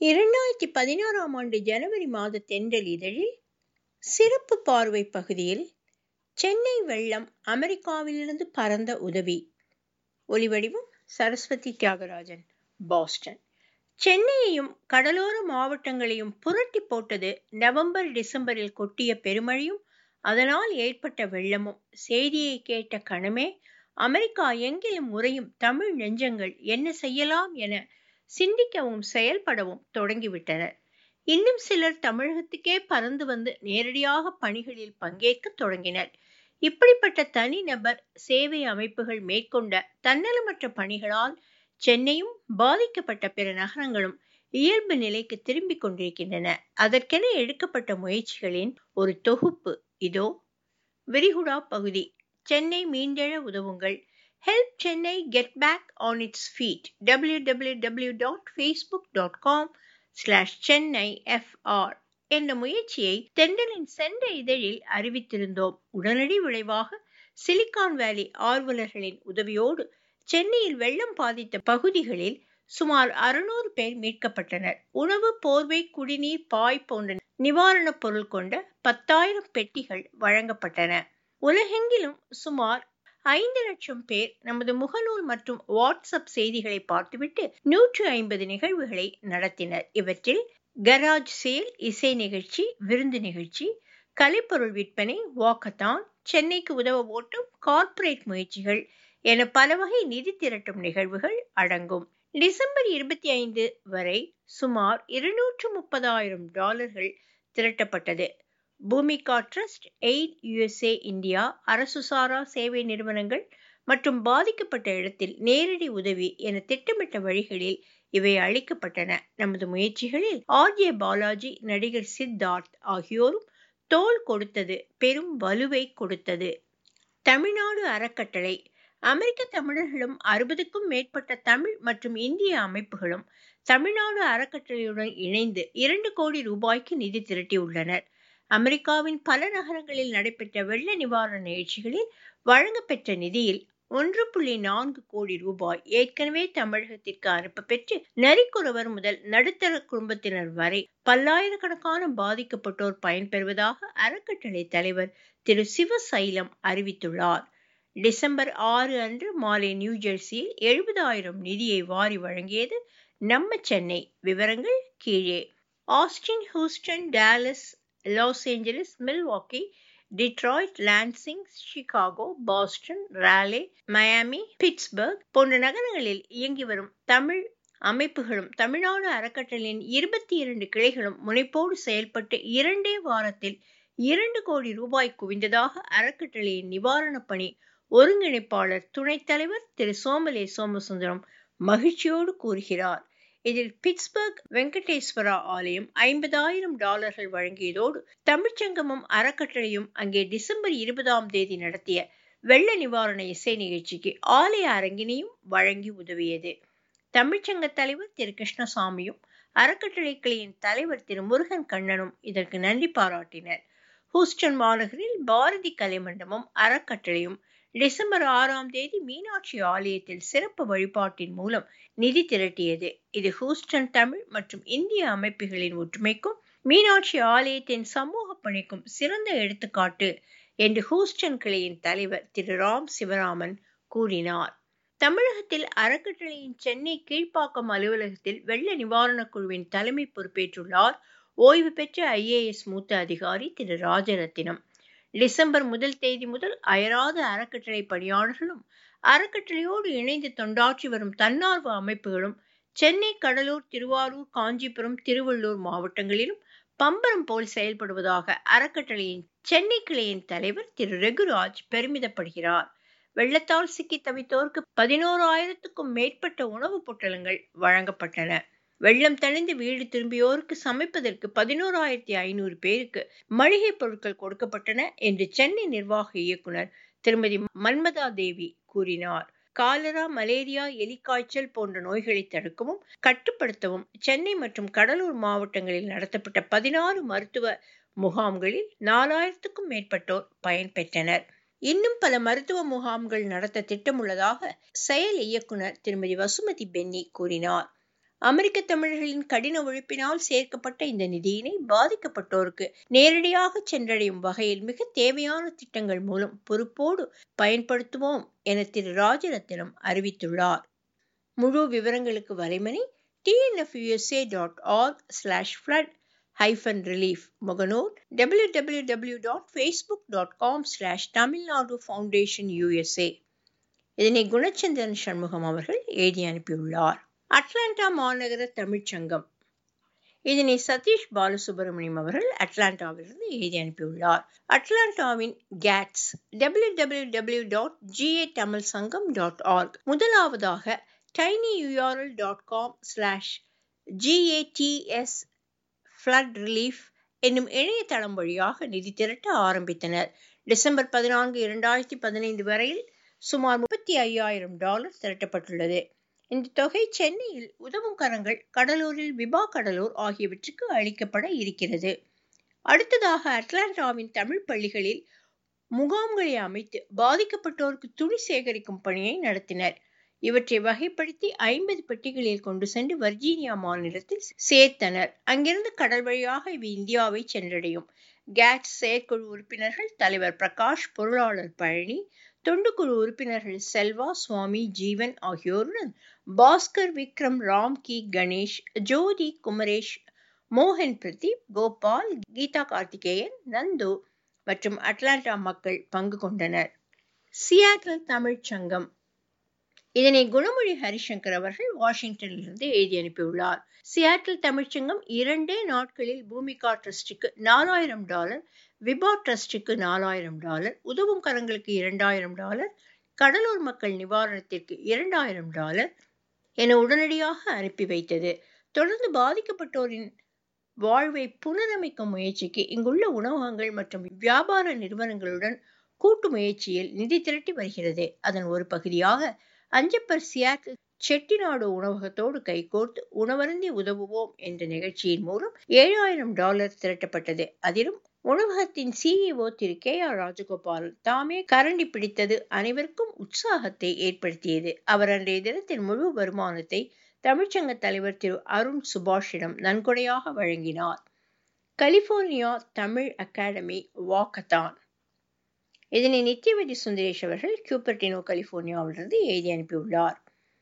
இரண்டாயிரத்தி பதினாறாம் ஆண்டு ஜனவரி மாத தென்றல் இதழில் சிறப்பு பார்வை பகுதியில் சென்னை வெள்ளம் அமெரிக்காவிலிருந்து பறந்த உதவி ஒலிவடிவம் சரஸ்வதி தியாகராஜன் பாஸ்டன் சென்னையையும் கடலோர மாவட்டங்களையும் புரட்டி போட்டது நவம்பர் டிசம்பரில் கொட்டிய பெருமழையும் அதனால் ஏற்பட்ட வெள்ளமும் செய்தியை கேட்ட கணமே அமெரிக்கா எங்கிலும் முறையும் தமிழ் நெஞ்சங்கள் என்ன செய்யலாம் என சிந்திக்கவும் செயல்படவும் தொடங்கிவிட்டனர் இன்னும் சிலர் தமிழகத்துக்கே பறந்து வந்து நேரடியாக பணிகளில் பங்கேற்க தொடங்கினர் இப்படிப்பட்ட தனிநபர் சேவை அமைப்புகள் மேற்கொண்ட தன்னலமற்ற பணிகளால் சென்னையும் பாதிக்கப்பட்ட பிற நகரங்களும் இயல்பு நிலைக்கு திரும்பிக் கொண்டிருக்கின்றன அதற்கென எடுக்கப்பட்ட முயற்சிகளின் ஒரு தொகுப்பு இதோ விரிகுடா பகுதி சென்னை மீண்டெழ உதவுங்கள் help Chennai get back on its feet W W W dot Facebook dot com slash Chennai FR என்ற முயற்சியை தென்றலின் சென்ற இதழில் அறிவித்திருந்தோம் உடனடி விளைவாக சிலிகான் வேலி ஆர்வலர்களின் உதவியோடு சென்னையில் வெள்ளம் பாதித்த பகுதிகளில் சுமார் அறுநூறு பேர் மீட்கப்பட்டனர் உணவு போர்வை குடிநீர் பாய் போன்ற நிவாரணப் பொருள் கொண்ட பத்தாயிரம் பெட்டிகள் வழங்கப்பட்டன உலகெங்கிலும் சுமார் ஐந்து லட்சம் பேர் நமது முகநூல் மற்றும் வாட்ஸ்அப் செய்திகளை பார்த்துவிட்டு நூற்று ஐம்பது நிகழ்வுகளை நடத்தினர் இவற்றில் கராஜ் சேல் இசை நிகழ்ச்சி விருந்து நிகழ்ச்சி கலைப்பொருள் விற்பனை வாக்கத்தான் சென்னைக்கு உதவ ஓட்டும் கார்ப்பரேட் முயற்சிகள் என பல வகை நிதி திரட்டும் நிகழ்வுகள் அடங்கும் டிசம்பர் இருபத்தி ஐந்து வரை சுமார் இருநூற்று முப்பதாயிரம் டாலர்கள் திரட்டப்பட்டது Bhoomika trust aid USA India அரசு சாரா சேவை நிறுவனங்கள் மற்றும் பாதிக்கப்பட்ட இடத்தில் நேரடி உதவி என திட்டமிட்ட வழிகளில் இவை அளிக்கப்பட்டன நமது முயற்சிகளில் ஆர் ஜே பாலாஜி நடிகர் சித்தார்த் ஆகியோரும் தோல் கொடுத்தது பெரும் வலுவை கொடுத்தது தமிழ்நாடு அறக்கட்டளை அமெரிக்க தமிழர்களும் அறுபதுக்கும் மேற்பட்ட தமிழ் மற்றும் இந்திய அமைப்புகளும் தமிழ்நாடு அறக்கட்டளையுடன் இணைந்து இரண்டு கோடி ரூபாய்க்கு நிதி திரட்டியுள்ளனர் அமெரிக்காவின் பல நகரங்களில் நடைபெற்ற வெள்ள நிவாரண நிகழ்ச்சிகளில் வழங்கப்பெற்ற நிதியில் ஒன்று புள்ளி நான்கு கோடி ரூபாய் ஏற்கனவே தமிழகத்திற்கு அனுப்ப பெற்று நரிக்குறவர் முதல் நடுத்தர குடும்பத்தினர் வரை பல்லாயிரக்கணக்கான பாதிக்கப்பட்டோர் பயன்பெறுவதாக அறக்கட்டளை தலைவர் திரு சிவசைலம் அறிவித்துள்ளார் டிசம்பர் ஆறு அன்று மாலை நியூ ஜெர்சியில் எழுபதாயிரம் நிதியை வாரி வழங்கியது நம்ம சென்னை விவரங்கள் கீழே Austin Houston Dallas Los Angeles Milwaukee Detroit Lansing Chicago Boston Raleigh Miami Pittsburgh போன்ற நகரங்களில் இயங்கி வரும் தமிழ் அமைப்புகளும் தமிழ்நாடு அறக்கட்டளையின் இருபத்தி இரண்டு கிளைகளும் முனைப்போடு செயல்பட்டு இரண்டே வாரத்தில் இரண்டு கோடி ரூபாய் குவிந்ததாக அறக்கட்டளையின் நிவாரணப் பணி ஒருங்கிணைப்பாளர் துணைத் தலைவர் திரு சோமலே சோமசுந்தரம் மகிழ்ச்சியோடு கூறுகிறார் இதில் பிட்ஸ்பர்க் வெங்கடேஸ்வரா ஆலயம் ஐம்பதாயிரம் டாலர்கள் வழங்கியதோடு தமிழ்ச்சங்கமும் அறக்கட்டளையும் அங்கே டிசம்பர் இருபதாம் தேதி நடத்திய வெள்ள நிவாரண இசை நிகழ்ச்சிக்கு ஆலய அரங்கினையும் வழங்கி உதவியது தமிழ்ச்சங்க தலைவர் திரு கிருஷ்ணசாமியும் அறக்கட்டளை கிளையின் தலைவர் திரு முருகன் கண்ணனும் இதற்கு நன்றி பாராட்டினர் ஹூஸ்டன் மாநகரில் பாரதி கலை மண்டபம் அறக்கட்டளையும் டிசம்பர் ஆறாம் தேதி மீனாட்சி ஆலயத்தில் சிறப்பு வழிபாட்டின் மூலம் நிதி திரட்டியது இது ஹூஸ்டன் தமிழ் மற்றும் இந்திய அமைப்புகளின் ஒற்றுமைக்கும் மீனாட்சி ஆலயத்தின் சமூக பணிக்கும் சிறந்த எடுத்துக்காட்டு என்று ஹூஸ்டன் கிளையின் தலைவர் திரு ராம் சிவராமன் கூறினார் தமிழகத்தில் அறக்கட்டளையின் சென்னை கீழ்ப்பாக்கம் அலுவலகத்தில் வெள்ள நிவாரணக் குழுவின் தலைமை பொறுப்பேற்றுள்ளார் ஓய்வு பெற்ற ஐஏஎஸ் மூத்த அதிகாரி திரு ராஜரத்தினம் டிசம்பர் முதல் தேதி முதல் அயராத அறக்கட்டளை பணியாளர்களும் அறக்கட்டளையோடு இணைந்து தொண்டாற்றி வரும் தன்னார்வ அமைப்புகளும் சென்னை கடலூர் திருவாரூர் காஞ்சிபுரம் திருவள்ளூர் மாவட்டங்களிலும் பம்பரம் போல் செயல்படுவதாக அறக்கட்டளையின் சென்னை கிளையின் தலைவர் திரு ரெகுராஜ் பெருமிதப்படுகிறார் வெள்ளத்தால் சிக்கி தவித்தோருக்கு பதினோராயிரத்துக்கும் மேற்பட்ட உணவுப் பொட்டலங்கள் வழங்கப்பட்டன வெள்ளம் தணிந்து வீடு திரும்பியோருக்கு சமைப்பதற்கு பதினோராயிரத்தி ஐநூறு பேருக்கு மளிகை பொருட்கள் கொடுக்கப்பட்டன என்று சென்னை நிர்வாக இயக்குனர் திருமதி மன்மதா தேவி கூறினார் காலரா மலேரியா எலிக்காய்ச்சல் போன்ற நோய்களை தடுக்கவும் கட்டுப்படுத்தவும் சென்னை மற்றும் கடலூர் மாவட்டங்களில் நடத்தப்பட்ட பதினாறு மருத்துவ முகாம்களில் நாலாயிரத்துக்கும் மேற்பட்டோர் பயன்பெற்றனர் இன்னும் பல மருத்துவ முகாம்கள் நடத்த திட்டமுள்ளதாக செயல் இயக்குனர் திருமதி வசுமதி பென்னி கூறினார் அமெரிக்க தமிழர்களின் கடின உழைப்பினால் சேர்க்கப்பட்ட இந்த நிதியினை பாதிக்கப்பட்டோருக்கு நேரடியாக சென்றடையும் வகையில் மிக தேவையான திட்டங்கள் மூலம் பொறுப்போடு பயன்படுத்துவோம் என திரு ராஜரத்தினம் அறிவித்துள்ளார் முழு விவரங்களுக்கு வலைமணி TNFUSA dot org slash flood hyphen relief முகநூல் W W W dot Facebook dot com slash Tamil Nadu foundation USA இதனை குணச்சந்திரன் சண்முகம் அவர்கள் எழுதி அனுப்பியுள்ளார் அட்லாண்டா மாநகர தமிழ்ச்சங்கம் இதனை சதீஷ் பாலசுப்ரமணியம் அவர்கள் அட்லாண்டாவிலிருந்து எழுதி அனுப்பியுள்ளார் அட்லாண்டாவின் GATS W W W dot GA Tamil Sangam dot org முதலாவதாக tinyurl dot com slash GATS flood relief என்னும் இணையதளம் வழியாக நிதி திரட்ட ஆரம்பித்தனர் டிசம்பர் பதினான்கு இரண்டாயிரத்தி பதினைந்து வரையில் சுமார் முப்பத்தி ஐயாயிரம் டாலர் திரட்டப்பட்டுள்ளது இந்த தொகை சென்னையில் உதவும் கரங்கள் கடலூரில் விபா கடலூர் ஆகியவற்றுக்கு அளிக்கப்பட இருக்கிறது அடுத்ததாக அட்லாண்டாவின் தமிழ் பள்ளிகளில் முகாம்களை அமைத்து பாதிக்கப்பட்டோருக்கு துணி சேகரிக்கும் பணியை நடத்தினர் இவற்றை வகைப்படுத்தி ஐம்பது பெட்டிகளில் கொண்டு சென்று வர்ஜீனியா மாநிலத்தில் சேர்த்தனர் அங்கிருந்து கடல் வழியாக இவை இந்தியாவை சென்றடையும் கேட்ஸ் செயற்குழு உறுப்பினர்கள் தலைவர் பிரகாஷ் பொருளாளர் பழனி தொண்டுக்குழு உறுப்பினர்கள் செல்வா சுவாமி ஜீவன் ஆகியோருடன் பாஸ்கர் விக்ரம் ராம் கி கணேஷ் ஜோதி குமரேஷ் மோகன் பிரதீப் கோபால் கீதா கார்த்திகேயன் நந்து மற்றும் அட்லாண்டா மக்கள் பங்கு கொண்டனர் சியாட்டல் தமிழ்ச் சங்கம் இதனை குணமொழி ஹரிசங்கர் அவர்கள் வாஷிங்டனிலிருந்து எழுதி அனுப்பியுள்ளார் சியாட்டில் தமிழ்ச்சங்கம் இரண்டே நாட்களில் பூமிகா ட்ரஸ்டுக்கு நாலாயிரம் டாலர் விபா ட்ரஸ்டுக்கு நாலாயிரம் டாலர் உதவும் கரங்களுக்கு இரண்டாயிரம் டாலர் கடலூர் மக்கள் நிவாரணத்திற்கு இரண்டாயிரம் டாலர் என உடனடியாக அனுப்பி வைத்தது தொடர்ந்து பாதிக்கப்பட்டோரின் வாழ்வை புனரமைக்கும் முயற்சிக்கு இங்குள்ள உணவகங்கள் மற்றும் வியாபார நிறுவனங்களுடன் கூட்டு முயற்சியில் நிதி திரட்டி வருகிறது அதன் ஒரு பகுதியாக அஞ்சப்பர் சியாட்டில் செட்டிநாடு உணவகத்தோடு கைகோர்த்து உணவருந்தி உதவுவோம் என்ற நிகழ்ச்சியின் மூலம் ஏழாயிரம் டாலர் திரட்டப்பட்டது அதிலும் உணவகத்தின் CEO Thiru K R Rajagopalan தாமே கரண்டி பிடித்தது அனைவருக்கும் உற்சாகத்தை ஏற்படுத்தியது அவர் அன்றைய தினத்தின் முழு வருமானத்தை தமிழ்ச்சங்க தலைவர் திரு அருண் சுபாஷிடம் நன்கொடையாக வழங்கினார் கலிபோர்னியா தமிழ் அகாடமி வாக்கத்தான் இதனை நித்யவதி சுந்தரேஷ் அவர்கள் கியூபர்டினோ கலிபோர்னியாவிலிருந்து எழுதி அனுப்பியுள்ளார்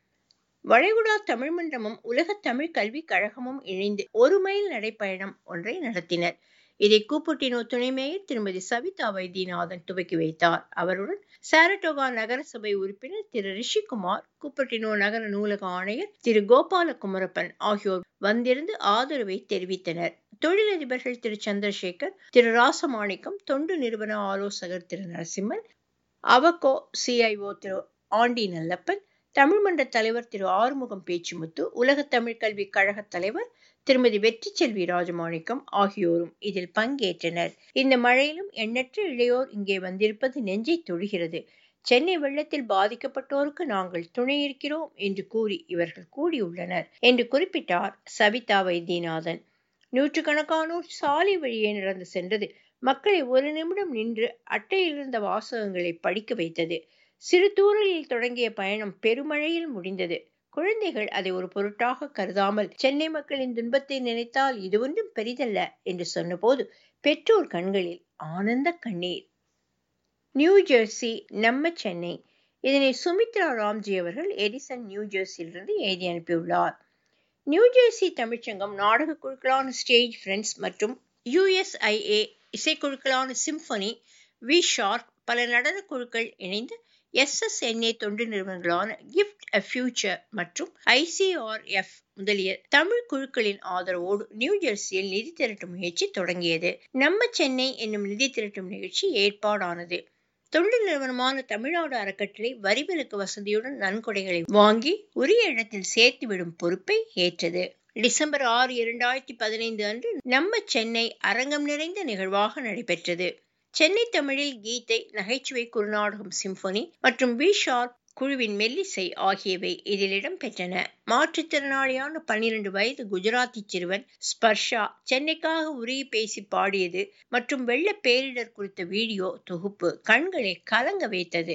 வளைகுடா தமிழ் மன்றமும் உலக தமிழ் கல்விக் கழகமும் இணைந்து ஒரு மைல் நடைப்பயணம் ஒன்றை நடத்தினர் இதை கூப்புட்டினோ துணை மேயர் திருமதி சவிதா வைத்தியநாதன் துவக்கி வைத்தார் அவருடன் சாரட்டோகா நகரசபை உறுப்பினர் திரு ரிஷிகுமார் கூப்பட்டினோ நகர நூலக ஆணையர் திரு கோபால குமரப்பன் ஆகியோர் வந்திருந்து ஆதரவை தெரிவித்தனர் தொழிலதிபர்கள் திரு சந்திரசேகர் திரு ராசமாணிக்கம் தொண்டு நிறுவன ஆலோசகர் Thiru Narasimhan Avago CIO Thiru Andy Nallappan Tamil மன்ற தலைவர் திரு ஆறுமுகம் பேச்சுமுத்து உலக தமிழ் கல்வி கழக தலைவர் திருமதி வெற்றி செல்வி ராஜமாணிக்கம் ஆகியோரும் இதில் பங்கேற்றனர் இந்த மழையிலும் எண்ணற்ற இளையோர் இங்கே வந்திருப்பது நெஞ்சை தொழுகிறது சென்னை வெள்ளத்தில் பாதிக்கப்பட்டோருக்கு நாங்கள் துணை இருக்கிறோம் என்று கூறி இவர்கள் கூடியுள்ளனர் என்று குறிப்பிட்டார் சவிதா வைத்தியநாதன் நூற்றுக்கணக்கானோர் சாலை வழியே நடந்து சென்றது மக்களை ஒரு நிமிடம் நின்று அட்டையில் இருந்த வாசகங்களை படிக்க வைத்தது சிறு தூரலில் தொடங்கிய பயணம் பெருமழையில் முடிந்தது குழந்தைகள் அதை ஒரு பொருட்டாக கருதாமல் சென்னை மக்களின் துன்பத்தை நினைத்தால் இது ஒன்றும் பெரிதல்ல என்று சொன்னபோது பெற்றோர் கண்களில் ஆனந்த கண்ணீர் நியூ ஜெர்சி நம்ம சென்னை இதனை சுமித்ரா ராம்ஜி அவர்கள் எடிசன் நியூ ஜெர்சியிலிருந்து எழுதி அனுப்பியுள்ளார் நியூ ஜெர்சி தமிழ்ச்சங்கம் நாடக குழுக்களான ஸ்டேஜ் ஃப்ரெண்ட்ஸ் மற்றும் யுஎஸ்ஐஏ இசைக்குழுக்களான சிம்பனி வி ஷார்ப் பல நடன குழுக்கள் இணைந்து எஸ்எஸ்என்ஏ தொண்டு நிறுவனங்களான கிஃப்ட் அ ஃபியூச்சர் மற்றும் ஐசிஆர்எஃப் முதலிய தமிழ் குழுக்களின் ஆதரவோடு நியூ ஜெர்சியில் நிதி திரட்டும் முயற்சி தொடங்கியது நம்ம சென்னை என்னும் நிதி திரட்டும் நிகழ்ச்சி ஏற்பாடானது தொண்டு நிறுவனமான தமிழ்நாடு அறக்கட்டளை வரிவிலக்கு வசதியுடன் நன்கொடைகளை வாங்கி உரிய இடத்தில் சேர்த்துவிடும் பொறுப்பை ஏற்றது டிசம்பர் ஆறு இரண்டாயிரத்தி பதினைந்து அன்று நம்ம சென்னை அரங்கம் நிறைந்த நிகழ்வாக நடைபெற்றது சென்னை தமிழில் கீதை நகைச்சுவை குறுநாடகம் சிம்பொனி மற்றும் வி ஷார்ப் குழுவின் மெல்லிசை ஆகியவை இதில் இடம்பெற்றன மாற்றுத்திறனாளியான பன்னிரண்டு வயது குஜராத்தி சிறுவன் ஸ்பர்ஷா சென்னைக்காக உரிய பேசி பாடியது மற்றும் வெள்ள பேரிடர் குறித்த வீடியோ தொகுப்பு கண்களை கலங்க வைத்தது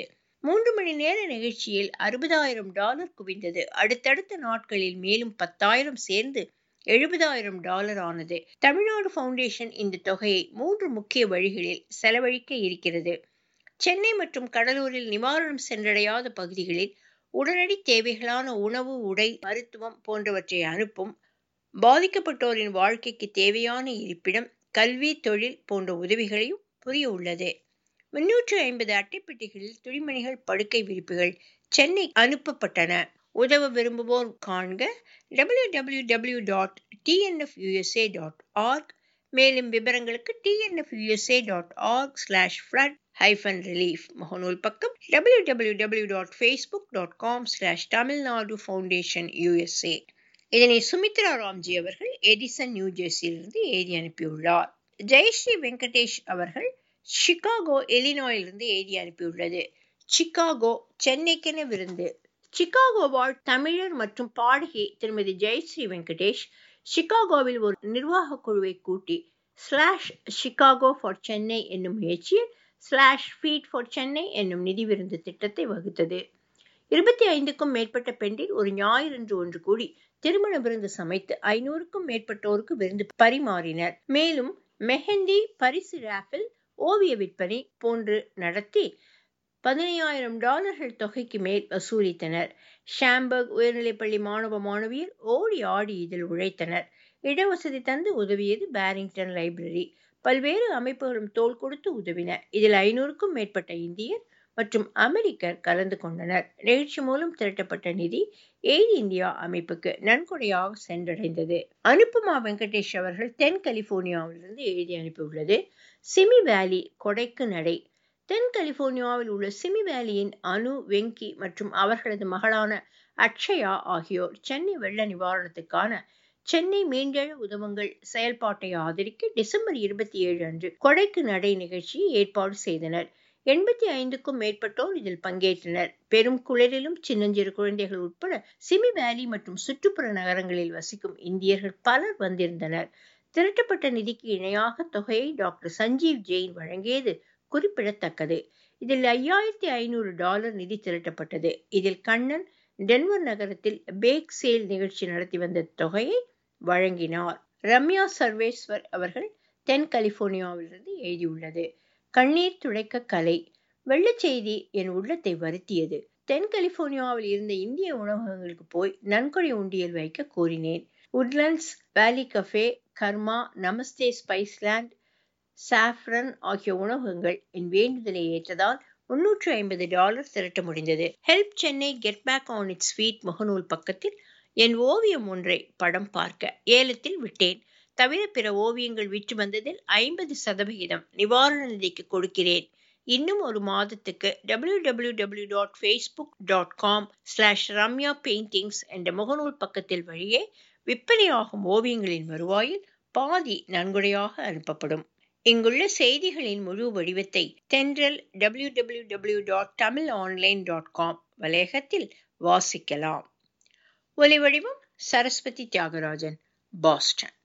மூன்று மணி நேர நிகழ்ச்சியில் அறுபதாயிரம் டாலர் குவிந்தது அடுத்தடுத்த நாட்களில் மேலும் பத்தாயிரம் சேர்ந்து எழுபதாயிரம் டாலர் ஆனது தமிழ்நாடு ஃபவுண்டேஷன் இந்த தொகையை மூன்று முக்கிய வழிகளில் செலவழிக்க இருக்கிறது சென்னை மற்றும் கடலூரில் நிவாரணம் சென்றடையாத பகுதிகளில் உடனடி தேவைகளான உணவு உடை மருத்துவம் போன்றவற்றை அனுப்பும் பாதிக்கப்பட்டோரின் வாழ்க்கைக்கு தேவையான இருப்பிடம் கல்வி தொழில் போன்ற உதவிகளையும் புரிய உள்ளது முன்னூற்று ஐம்பது அட்டைப்பெட்டிகளில் துணிமணிகள் படுக்கை விரிப்புகள் சென்னை அனுப்பப்பட்டன உதவ விரும்புவோர் காண்க W W W dot TNFUSA dot org மேலும் விவரங்களுக்கு TNFUSA dot org slash flood hyphen relief முகநூல் பக்கம் W W W dot Facebook dot com slash Tamil Nadu foundation USA இதனை சுமித்ரா ராம்ஜி அவர்கள் எடிசன் நியூ ஜெர்சியிலிருந்து எழுதி அனுப்பியுள்ளார் ஜெயஸ்ரீ வெங்கடேஷ் அவர்கள் சிகாகோ எலினாயிலிருந்து எழுதி அனுப்பியுள்ளது சிகாகோ சென்னைக்கென விருந்து சிகாகோ வாழ் தமிழர் மற்றும் பாடகி திருமதி ஜெயஸ்ரீ வெங்கடேஷ் சிகாகோவில் ஒரு நிர்வாக குழுவை கூட்டி ஸ்லாஷ் சிகாகோ ஃபார் சென்னை என்னும் முயற்சியில் ஸ்லாஷ் ஃபீட் ஃபார் சென்னை என்னும் நிதி விருந்து திட்டத்தை வகுத்தது இருபத்தி ஐந்துக்கும் மேற்பட்ட பெண்டில் ஒரு ஞாயிறன்று ஒன்று கூடி திருமண விருந்து சமைத்து ஐநூறுக்கும் மேற்பட்டோருக்கு விருந்து பரிமாறினர் மேலும் மெஹந்தி பரிசு ராஃபில் ஓவிய விற்பனை போன்று நடத்தி பதினையாயிரம் டாலர்கள் தொகைக்கு மேல் வசூலித்தனர் ஷாம்பர்க் உயர்நிலைப்பள்ளி மாணவ மாணவியர் ஓடி ஆடி இதில் உழைத்தனர் இடவசதி தந்து உதவியது பேரிங்டன் லைப்ரரி பல்வேறு அமைப்புகளும் தோல் கொடுத்து உதவின இதில் ஐநூறுக்கும் மேற்பட்ட இந்தியர் மற்றும் அமெரிக்கர் கலந்து கொண்டனர் நிகழ்ச்சி மூலம் திரட்டப்பட்ட நிதி எய்ட் இந்தியா அமைப்புக்கு நன்கொடையாக சென்றடைந்தது அனுப்புமா வெங்கடேஷ் அவர்கள் தென் கலிபோர்னியாவிலிருந்து எழுதி அனுப்பியுள்ளது சிமி வேலி கொடைக்கு நடை தென் கலிபோர்னியாவில் உள்ள சிமி வேலியின் அனு வெங்கி மற்றும் அவர்களது மகளான அக்ஷயா ஆகியோர் சென்னை வெள்ள நிவாரணத்துக்கான சென்னை மீண்டெழ உதவுங்கள் செயல்பாட்டை ஆதரிக்க டிசம்பர் இருபத்தி ஏழு அன்று கொடைக்கு நடை நிகழ்ச்சியை ஏற்பாடு செய்தனர் எண்பத்தி ஐந்துக்கும் மேற்பட்டோர் இதில் பங்கேற்றனர் பெரும் குளிரிலும் சின்னஞ்சிறு குழந்தைகள் உட்பட சிமி வேலி மற்றும் சுற்றுப்புற நகரங்களில் வசிக்கும் இந்தியர்கள் பலர் வந்திருந்தனர் திரட்டப்பட்ட நிதிக்கு இணையாக தொகையை டாக்டர் சஞ்சீவ் ஜெயின் வழங்கியது குறிப்பிடத்தக்கது இதில் ஐயாயிரத்தி ஐநூறு டாலர் நிதி திரட்டப்பட்டது இதில் கண்ணன் டென்வர் நகரத்தில் பேக் சேல் நிகழ்ச்சி நடத்தி வந்த தொகையை வழங்கினார் ரம்யா சர்வேஸ்வர் அவர்கள் தென் கலிபோர்னியாவிலிருந்து எழுதியுள்ளது கண்ணீர் துடைக்க கலை வெள்ளச்செய்தி என் உள்ளத்தை வருத்தியது தென் கலிபோர்னியாவில் இருந்த இந்திய உணவகங்களுக்கு போய் நன்கொடை உண்டியல் வைக்க கோரினேன் Woodlands Valley Cafe Karma Namaste Spiceland Saffron ஆகிய உணவகங்கள் என் வேண்டுதலை ஏற்றதால் முன்னூற்று ஐம்பது டாலர் திரட்ட முடிந்தது help Chennai get back on its sweet முகநூல் பக்கத்தில் என் ஓவியம் ஒன்றை படம் பார்க்க ஏலத்தில் விட்டேன் தவிர பிற ஓவியங்கள் விற்று வந்ததில் ஐம்பது சதவிகிதம் நிவாரண நிதிக்கு கொடுக்கிறேன் இன்னும் ஒரு மாதத்துக்கு W W W dot Facebook dot com slash Ramya paintings என்ற முகநூல் பக்கத்தில் வழியே விற்பனையாகும் ஓவியங்களின் வருவாயில் பாதி நன்கொடையாக அனுப்பப்படும் இங்குள்ள செய்திகளின் முழு வடிவத்தை Thendral W W W dot Tamil online dot com வலையகத்தில் வாசிக்கலாம் ஒலி வடிவம் சரஸ்வதி தியாகராஜன் பாஸ்டன்